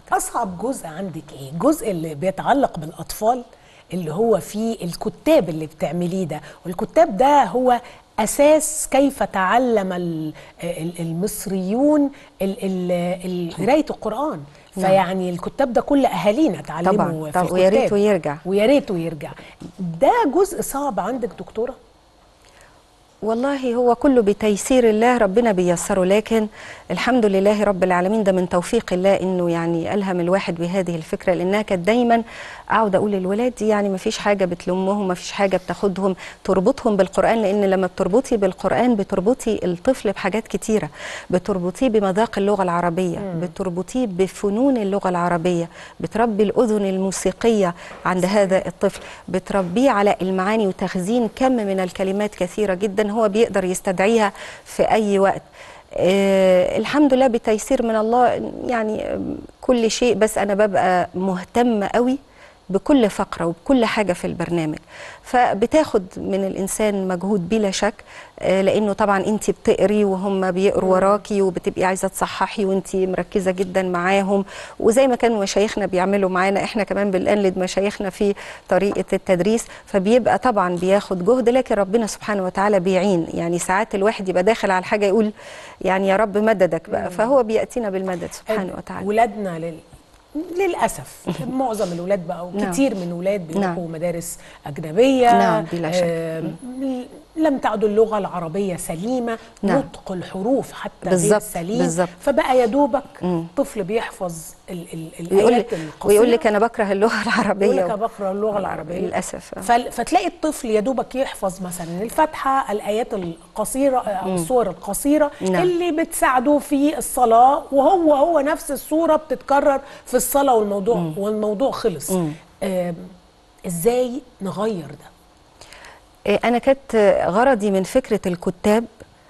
اصعب جزء عندك ايه الجزء اللي بيتعلق بالاطفال اللي هو فيه الكتاب اللي بتعمليه ده والكتاب ده هو اساس كيف تعلم ال- ال- المصريون ال- ال- ال- قرايه القران نعم. فيعني الكتاب ده كل اهالينا اتعلموا طبعاً، في طبعاً، ويا الكتاب. ريته يرجع. ويا ريته يرجع ده جزء صعب عندك دكتوره والله هو كله بتيسير الله ربنا بيسره لكن الحمد لله رب العالمين ده من توفيق الله انه يعني الهم الواحد بهذه الفكره لانها كانت دايما اقعد اقول للولاد دي يعني ما فيش حاجه بتلمهم ما فيش حاجه بتاخدهم تربطهم بالقران لان لما بتربطي بالقران بتربطي الطفل بحاجات كتيره بتربطيه بمذاق اللغه العربيه بتربطيه بفنون اللغه العربيه بتربي الاذن الموسيقيه عند هذا الطفل بتربيه على المعاني وتخزين كم من الكلمات كثيره جدا هو بيقدر يستدعيها في اي وقت آه الحمد لله بتيسير من الله يعني آم، كل شيء بس انا ببقى مهتمه قوي بكل فقره وبكل حاجه في البرنامج فبتاخد من الانسان مجهود بلا شك آه، لانه طبعا انت بتقري وهم بيقروا وراكي وبتبقي عايزه تصححي وانت مركزه جدا معاهم وزي ما كانوا مشايخنا بيعملوا معانا احنا كمان بنقلد مشايخنا في طريقه التدريس فبيبقى طبعا بياخد جهد لكن ربنا سبحانه وتعالى بيعين يعني ساعات الواحد يبقى داخل على الحاجه يقول يعني يا رب مددك بقى فهو بياتينا بالمدد سبحانه وتعالى ولادنا لل... للاسف معظم الولاد بقى نعم. كتير من الولاد بيروحوا نعم. مدارس اجنبيه نعم، بلا شك. آم، لم تعد اللغه العربيه سليمه نعم. نطق الحروف حتى غير بالظبط، سليم بالظبط. فبقى يا دوبك طفل بيحفظ ال... ال... ويقول الايات لك القصيره ويقول لك انا بكره اللغه العربيه يقول لك أنا بقرا اللغه العربيه للاسف آه. فل... فتلاقي الطفل يا دوبك يحفظ مثلا الفاتحه الايات القصيره او السور القصيره نعم. اللي بتساعده في الصلاه وهو هو نفس السوره بتتكرر في الصلاه والموضوع والموضوع خلص آم، ازاي نغير ده إيه، أنا كانت غرضي من فكرة الكتاب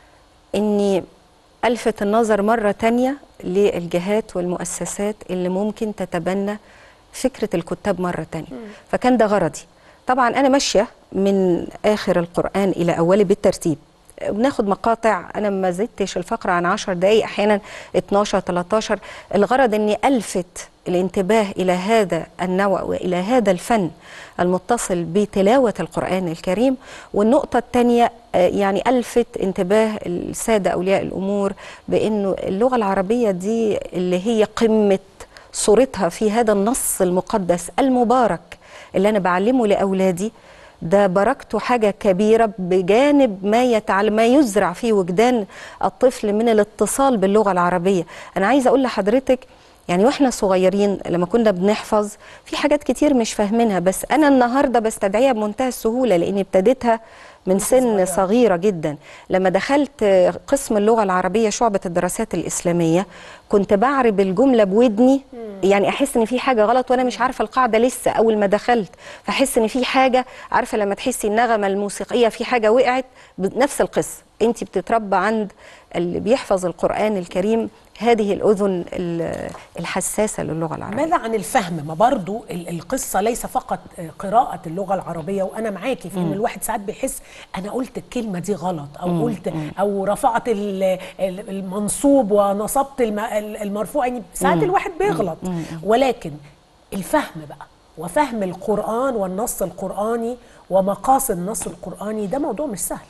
إني ألفت النظر مرة تانية للجهات والمؤسسات اللي ممكن تتبنى فكرة الكتاب مرة تانية فكان ده غرضي طبعا أنا ماشية من آخر القرآن إلى أوله بالترتيب بناخد مقاطع انا ما زدتش الفقره عن 10 دقائق احيانا 12 13 الغرض اني الفت الانتباه الى هذا النوع والى هذا الفن المتصل بتلاوه القران الكريم والنقطه الثانيه يعني الفت انتباه الساده اولياء الامور بانه اللغه العربيه دي اللي هي قمه صورتها في هذا النص المقدس المبارك اللي انا بعلمه لاولادي ده بركته حاجة كبيرة بجانب ما يتعلم ما يزرع في وجدان الطفل من الاتصال باللغة العربية أنا عايزة أقول لحضرتك يعني واحنا صغيرين لما كنا بنحفظ في حاجات كتير مش فاهمينها بس أنا النهاردة بستدعيها بمنتهى السهولة لأني ابتديتها من سن صغيرة جدا لما دخلت قسم اللغة العربية شعبة الدراسات الإسلامية كنت بعرب الجملة بودني يعني أحس إن في حاجة غلط وأنا مش عارفة القاعدة لسه أول ما دخلت فأحس إن في حاجة عارفة لما تحسي النغمة الموسيقية في حاجة وقعت نفس القصة أنت بتتربى عند اللي بيحفظ القرآن الكريم هذه الأذن الحساسة للغة العربية ماذا عن الفهم ما برضو ال- القصة ليس فقط قراءة اللغة العربية وأنا معاكي في إن الواحد ساعات بيحس أنا قلت الكلمة دي غلط أو قلت أو رفعت ال- ال- المنصوب ونصبت الم- المرفوع يعني ساعات الواحد بيغلط ولكن الفهم بقى وفهم القرآن والنص القرآني ومقاصد النص القرآني ده موضوع مش سهل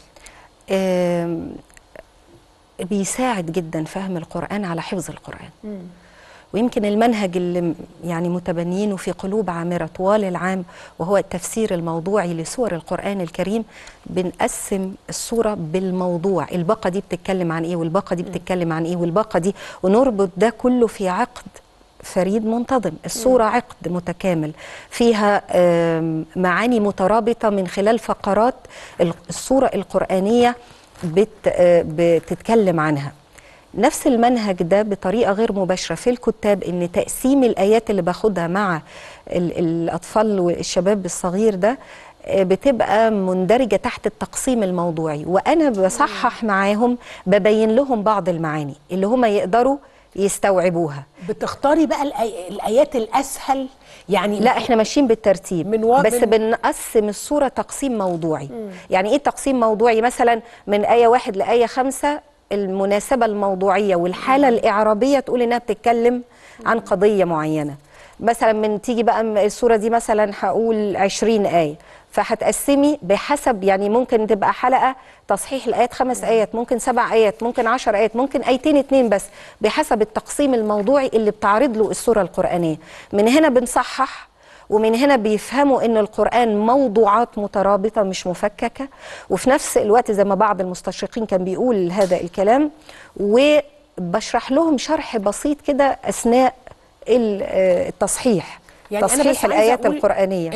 آم، بيساعد جدا فهم القرآن على حفظ القرآن ويمكن المنهج اللي م- يعني متبنيينه في قلوب عامرة طوال العام وهو التفسير الموضوعي لسور القرآن الكريم بنقسم الصورة بالموضوع الباقة دي بتتكلم عن ايه والباقة دي بتتكلم عن ايه والباقة دي ونربط ده كله في عقد فريد منتظم الصورة عقد متكامل فيها آم، معاني مترابطة من خلال فقرات ال- الصورة القرآنية بت آه، بتتكلم عنها نفس المنهج ده بطريقة غير مباشرة في الكتاب ان تقسيم الآيات اللي باخدها مع ال- الأطفال والشباب الصغير ده آه، بتبقى مندرجة تحت التقسيم الموضوعي وأنا بصحح معاهم ببين لهم بعض المعاني اللي هم يقدروا يستوعبوها بتختاري بقى الآي- الآيات الأسهل يعني لا احنا ماشيين بالترتيب من و- بس من- بنقسم الصورة تقسيم موضوعي يعني ايه تقسيم موضوعي مثلا من آية واحد لآية خمسة المناسبة الموضوعية والحالة الإعرابية تقول إنها بتتكلم عن قضية معينة مثلا من تيجي بقى م- الصورة دي مثلا هقول 20 آية فهتقسمي بحسب يعني ممكن تبقى حلقة تصحيح الآيات خمس آيات ممكن سبع آيات ممكن عشر آيات ممكن آيتين اتنين بس بحسب التقسيم الموضوعي اللي بتعرض له الصورة القرآنية من هنا بنصحح ومن هنا بيفهموا ان القران موضوعات مترابطه مش مفككه وفي نفس الوقت زي ما بعض المستشرقين كان بيقول هذا الكلام وبشرح لهم شرح بسيط كده اثناء ال- آه، التصحيح يعني أنا بس تصحيح عايزة الايات أقول القرانيه